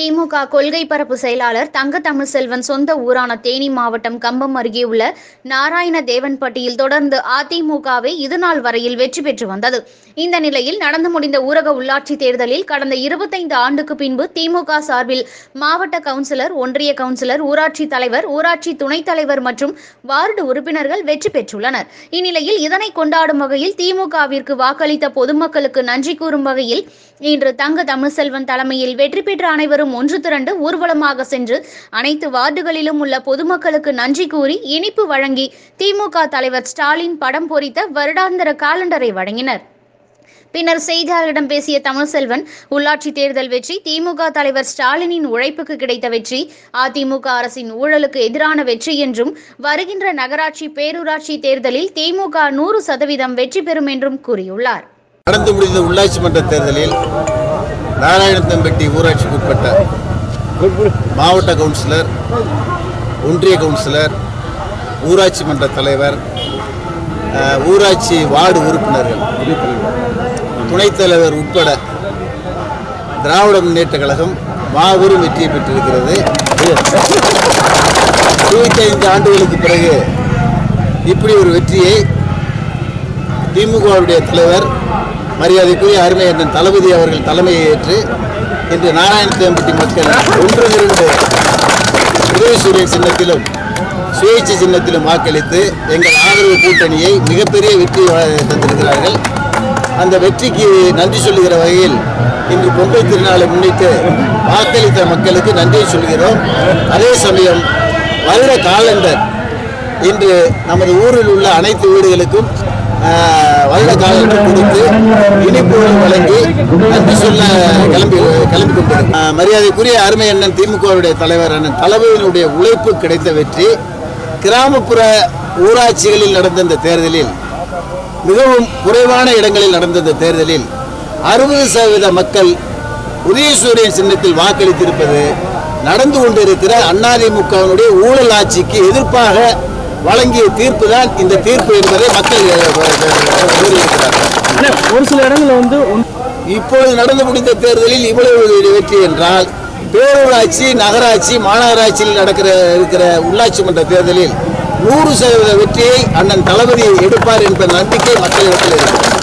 திமுக கொள்கை பரப்பு செயலாளர் தங்க தமிழ்செல்வன் சொந்த ஊரான தேனி மாவட்டம் கம்பம் அருகே உள்ள நாராயண தேவன்பட்டியில் தொடர்ந்து அதிமுகவை இதுநாள் வரையில் வெற்றி பெற்று வந்தது இந்த நிலையில் நடந்து முடிந்த ஊரக உள்ளாட்சி தேர்தலில் கடந்த இருபத்தைந்து ஆண்டுக்கு பின்பு திமுக சார்பில் மாவட்ட கவுன்சிலர் ஒன்றிய கவுன்சிலர் ஊராட்சி தலைவர் ஊராட்சி துணைத் தலைவர் மற்றும் வார்டு உறுப்பினர்கள் வெற்றி பெற்றுள்ளனர் இந்நிலையில் இதனை கொண்டாடும் வகையில் திமுகவிற்கு வாக்களித்த பொதுமக்களுக்கு நன்றி கூறும் வகையில் இன்று தங்க தமிழ்செல்வன் தலைமையில் வெற்றி பெற்ற அனைவரும் ஒன்று திரண்டு ஊர்வலமாக சென்று அனைத்து வார்டுகளிலும் உள்ள பொதுமக்களுக்கு நன்றி கூறி இனிப்பு வழங்கி திமுக தலைவர் ஸ்டாலின் படம் பொறித்த வருடாந்திர காலண்டரை வழங்கினர் பின்னர் செய்தியாளர்களிடம் பேசிய தமிழ்செல்வன் உள்ளாட்சி தேர்தல் வெற்றி திமுக தலைவர் ஸ்டாலினின் உழைப்புக்கு கிடைத்த வெற்றி அதிமுக அரசின் ஊழலுக்கு எதிரான வெற்றி என்றும் வருகின்ற நகராட்சி பேரூராட்சி தேர்தலில் திமுக நூறு சதவீதம் வெற்றி பெறும் என்றும் கூறியுள்ளார் நடந்து முடிந்த உள்ளாட்சி மன்ற தேர்தலில் நாராயணத்தம்பட்டி ஊராட்சிக்கு உட்பட்ட மாவட்ட கவுன்சிலர் ஒன்றிய கவுன்சிலர் ஊராட்சி மன்ற தலைவர் அஹ், ஊராட்சி வார்டு உறுப்பினர்கள் துணைத் தலைவர் உட்பட திராவிட முன்னேற்ற கழகம் மாபெரும் வெற்றியை பெற்றிருக்கிறது இருபத்தைந்து ஆண்டுகளுக்கு பிறகு இப்படி ஒரு வெற்றியை திமுகவுடைய தலைவர் மரியாதைக்குரிய அருமை அண்ணன் தளபதி அவர்கள் தலைமையை ஏற்று இன்று நாராயணத்தேம்பட்டி மக்கள் ஒன்று இரண்டு உதயசூரியன் சின்னத்திலும் சுயேட்சை சின்னத்திலும் வாக்களித்து எங்கள் ஆதரவு கூட்டணியை மிகப்பெரிய வெற்றி வ- தந்திருக்கிறார்கள் அந்த வெற்றிக்கு நன்றி சொல்லுகிற வகையில் இன்று பொங்கல் திருநாளை முன்னிட்டு வாக்களித்த மக்களுக்கு நன்றி சொல்கிறோம் அதே சமயம் வருட காலண்டர் இன்று நமது ஊரில் உள்ள அனைத்து வீடுகளுக்கும் ஆஹ், வருட காலண்டர் கொடுத்து இனிப்புகள் வழங்கி நன்றி சொல்ல கிளம்பி கிளம்பி கொண்டிருக்கிறோம் ஆஹ், மரியாதைக்குரிய அருமை அண்ணன் திமுகவுடைய தலைவர் அண்ணன் தளபதியினுடைய உழைப்பு கிடைத்த வெற்றி கிராமப்புற ஊராட்சிகளில் நடந்த இந்த தேர்தலில் மிகவும் குறைவான இடங்களில் நடந்த இந்த தேர்தலில் அறுபது சதவீத மக்கள் உதயசூரியன் சின்னத்தில் வாக்களித்திருப்பது நடந்து கொண்டிருக்கிற அதிமுகவினுடைய ஊழல் ஆட்சிக்கு எதிர்ப்பாக வழங்கிய தீர்ப்பு தான் இந்த தீர்ப்பு என்பதை மக்கள் அஹ், அஹ், கூறியிருக்கிறார்கள் ஆனா, ஒரு சில இடங்கள்ல வந்து ஒன்- இப்பொழுது நடந்து முடிந்த தேர்தலில் இவ்வளவு வெற்றி என்றால் பேரூராட்சி நகராட்சி மாநகராட்சியில் நடக்கிற இருக்கிற உள்ளாட்சி மன்ற தேர்தலில் நூறு சதவீத வெற்றியை அண்ணன் தளபதி எடுப்பார் என்ற நம்பிக்கை மக்களிடத்தில் இருக்கிறது